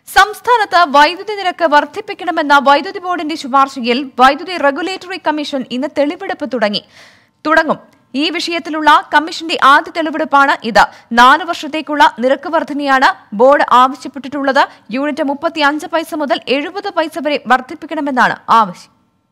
സംസ്ഥാനത്ത് വൈദ്യുതി നിരക്ക് വർദ്ധിപ്പിക്കണമെന്ന വൈദ്യുതി ബോർഡിന്റെ ശുപാർശയിൽ വൈദ്യുതി റെഗുലേറ്ററി കമ്മീഷൻ ഇന്ന് തെളിവെടുപ്പ് തുടങ്ങി തുടങ്ങും ഈ വിഷയത്തിലുള്ള കമ്മീഷന്റെ ആദ്യ തെളിവെടുപ്പാണ് ഇത് നാല് വർഷത്തേക്കുള്ള നിരക്ക് വർധനയാണ് ബോർഡ് ആവശ്യപ്പെട്ടിട്ടുള്ളത് യൂണിറ്റ് മുപ്പത്തിയഞ്ച് പൈസ മുതൽ എഴുപത് പൈസ വരെ വർദ്ധിപ്പിക്കണമെന്നാണ് ആവശ്യം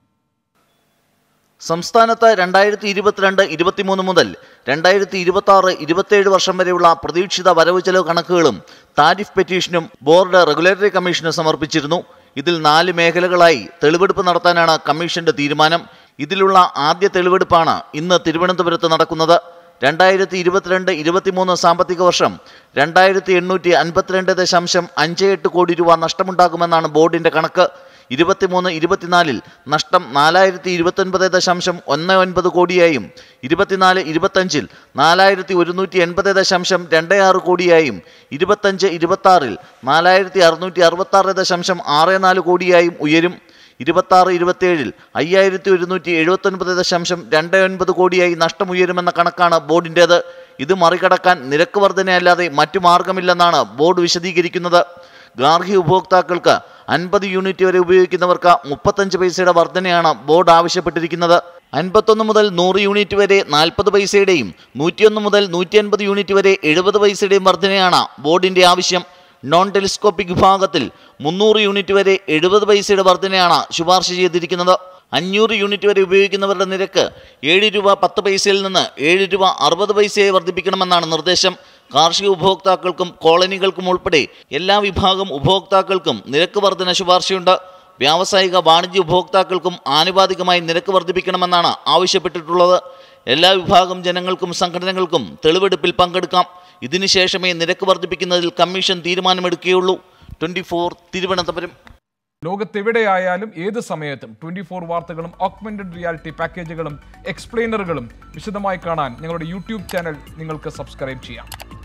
സംസ്ഥാനത്ത് രണ്ടായിരത്തി ഇരുപത്തിരണ്ട് ഇരുപത്തിമൂന്ന് മുതൽ രണ്ടായിരത്തി ഇരുപത്തി ആറ് ഇരുപത്തിയേഴ് വർഷം വരെയുള്ള പ്രതീക്ഷിത വരവ് ചെലവ് കണക്കുകളും താരിഫ് പെറ്റീഷനും ബോർഡ് റെഗുലേറ്ററി കമ്മീഷന് സമർപ്പിച്ചിരുന്നു ഇതിൽ നാല് മേഖലകളായി തെളിവെടുപ്പ് നടത്താനാണ് കമ്മീഷന്റെ തീരുമാനം ഇതിലുള്ള ആദ്യ തെളിവെടുപ്പാണ് ഇന്ന് തിരുവനന്തപുരത്ത് നടക്കുന്നത് രണ്ടായിരത്തി ഇരുപത്തിരണ്ട് ഇരുപത്തിമൂന്ന് സാമ്പത്തിക വർഷം രണ്ടായിരത്തി എണ്ണൂറ്റി അൻപത്തിരണ്ട് ദശാംശം അഞ്ച് എട്ട് കോടി രൂപ നഷ്ടമുണ്ടാകുമെന്നാണ് ബോർഡിന്റെ കണക്ക് ഇരുപത്തിമൂന്ന് ഇരുപത്തിനാലിൽ നഷ്ടം നാലായിരത്തി ഇരുപത്തൊൻപത് ദശാംശം ഒന്ന് ഒൻപത് കോടിയായും ഇരുപത്തിനാല് ഇരുപത്തഞ്ചിൽ നാലായിരത്തി ഒരുന്നൂറ്റി എൺപത് ദശാംശം രണ്ട് ആറ് കോടിയായും ഇരുപത്തഞ്ച് ഇരുപത്താറിൽ നാലായിരത്തി അറുന്നൂറ്റി അറുപത്തി ആറ് ദശാംശം ആറ് നാല് കോടിയായും ഉയരും ഇരുപത്താറ് ഇരുപത്തിയേഴിൽ അയ്യായിരത്തി ഒരുന്നൂറ്റി എഴുപത്തൊൻപത് ദശാംശം രണ്ട് ഒൻപത് കോടിയായി നഷ്ടമുയരുമെന്ന കണക്കാണ് ബോർഡിൻ്റേത് ഇത് മറികടക്കാൻ നിരക്ക് വർധനയല്ലാതെ മറ്റു മാർഗമില്ലെന്നാണ് ബോർഡ് വിശദീകരിക്കുന്നത് ഗാർഹിക ഉപഭോക്താക്കൾക്ക് അൻപത് യൂണിറ്റ് വരെ ഉപയോഗിക്കുന്നവർക്ക് മുപ്പത്തഞ്ച് പൈസയുടെ വർധനയാണ് ബോർഡ് ആവശ്യപ്പെട്ടിരിക്കുന്നത് അൻപത്തൊന്ന് മുതൽ നൂറ് യൂണിറ്റ് വരെ നാൽപ്പത് പൈസയുടെയും നൂറ്റിയൊന്ന് മുതൽ നൂറ്റി അൻപത് യൂണിറ്റ് വരെ എഴുപത് പൈസയുടെയും വർധനയാണ് ബോർഡിന്റെ ആവശ്യം നോൺ ടെലിസ്കോപ്പിക് വിഭാഗത്തിൽ മുന്നൂറ് യൂണിറ്റ് വരെ എഴുപത് പൈസയുടെ വർധനയാണ് ശുപാർശ ചെയ്തിരിക്കുന്നത് അഞ്ഞൂറ് യൂണിറ്റ് വരെ ഉപയോഗിക്കുന്നവരുടെ നിരക്ക് ഏഴ് രൂപ പത്ത് പൈസയിൽ നിന്ന് ഏഴ് രൂപ അറുപത് പൈസയായി വർദ്ധിപ്പിക്കണമെന്നാണ് നിർദ്ദേശം കാർഷിക ഉപഭോക്താക്കൾക്കും കോളനികൾക്കും ഉൾപ്പെടെ എല്ലാ വിഭാഗം ഉപഭോക്താക്കൾക്കും നിരക്ക് വർധന ശുപാർശയുണ്ട് വ്യാവസായിക വാണിജ്യ ഉപഭോക്താക്കൾക്കും ആനുപാതികമായി നിരക്ക് വർദ്ധിപ്പിക്കണമെന്നാണ് ആവശ്യപ്പെട്ടിട്ടുള്ളത് എല്ലാ വിഭാഗം ജനങ്ങൾക്കും സംഘടനകൾക്കും തെളിവെടുപ്പിൽ പങ്കെടുക്കാം ഇതിനുശേഷമേ നിരക്ക് വർദ്ധിപ്പിക്കുന്നതിൽ കമ്മീഷൻ തീരുമാനമെടുക്കുകയുള്ളൂ ട്വന്റി ഫോർ തിരുവനന്തപുരം ലോകത്തെവിടെയായാലും ഏത് സമയത്തും ട്വന്റി ഫോർ വാർത്തകളും ഓഗ്മെന്റഡ് റിയാലിറ്റി പാക്കേജുകളും എക്സ്പ്ലെയിനറുകളും വിശദമായി കാണാൻ ഞങ്ങളുടെ യൂട്യൂബ് ചാനൽ നിങ്ങൾക്ക് സബ്സ്ക്രൈബ് ചെയ്യാം